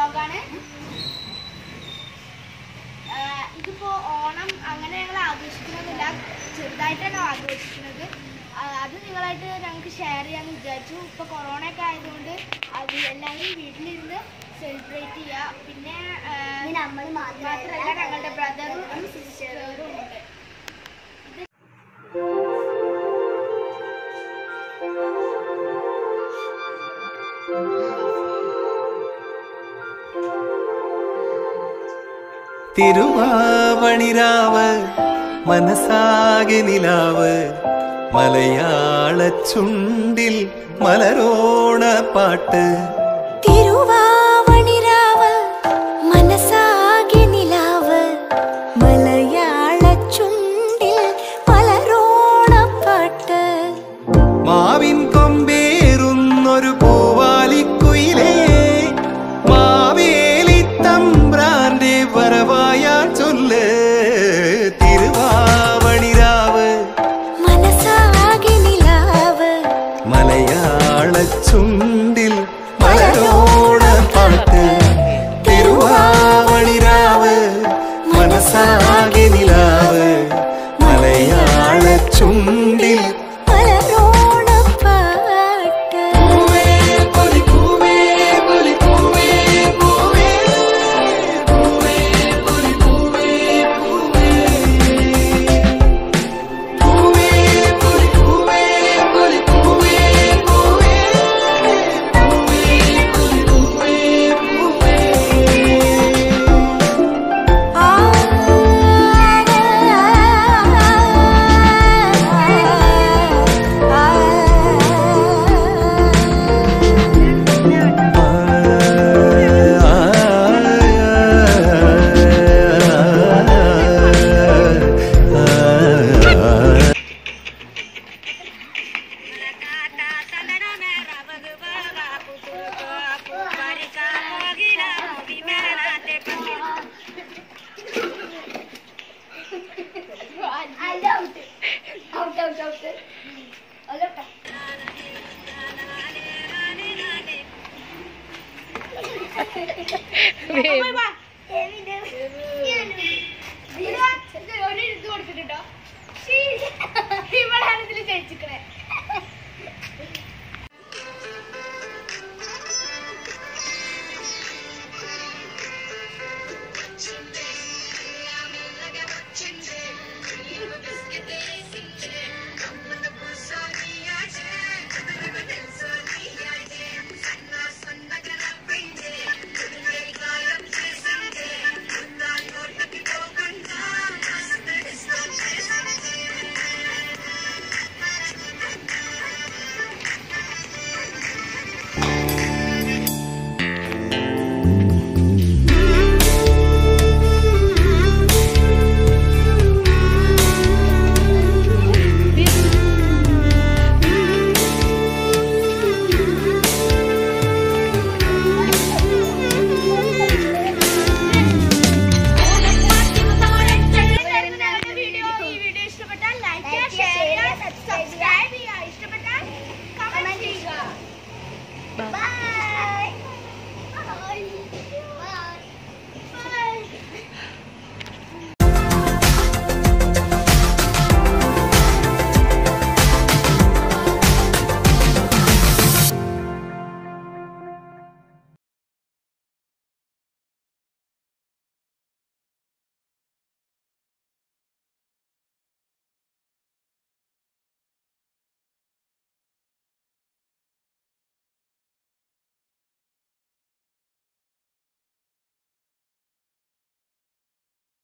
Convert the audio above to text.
വ്ളോഗാണ് ഇതിപ്പോ ഓണം അങ്ങനെ ഞങ്ങൾ ആഘോഷിക്കുന്നതില്ല ചെറുതായിട്ടാണ് ആഘോഷിക്കുന്നത് ആ, അത് നിങ്ങളായിട്ട് ഞങ്ങൾക്ക് ഷെയർ ചെയ്യാമെന്ന് വിചാരിച്ചു ഇപ്പോൾ കൊറോണ ഒക്കെ ആയതുകൊണ്ട് അത് എല്ലാവരും വീട്ടിലിരുന്ന് സെലിബ്രേറ്റ് ചെയ്യുക പിന്നെ ആ, നമ്മൾ മാത്രമല്ല ഞങ്ങളുടെ ബ്രദറും സിസ്റ്ററും ഉണ്ട് തിരുവാവണിരാവ് മനസ്സാകെ നിലാവ് മലയാള ചുണ്ടിൽ മലരോണ പാട്ട് തിരുവാവണിരാവ് മനസ്സാകെ നിലാവ് മലയാള ചുണ്ടിൽ പലരോണപ്പാട്ട് മാവിൻ കൊമ്പേറുന്നൊരു പൂവാലിക്കുയിലേ മാവേലി തമ്പ്രാന്റെ വരവായാ ചൊല്ല് തിരുവാവണിരാവ് മനസ്സാകെ നിലാവ് മലയാള ചുണ്ടിൽ മലരോണ പാട്ട് തിരുവാവണിരാവ് മനസ്സാകെ നിലാവ് മലയാള ചുണ്ടിൽ പലരോണപ്പാട്ട് ആ ഒരു ഇത് കൊടുത്തിട്ടുണ്ടോ ഇവളാണ് ഇതിൽ ജയിച്ചിക്കണേ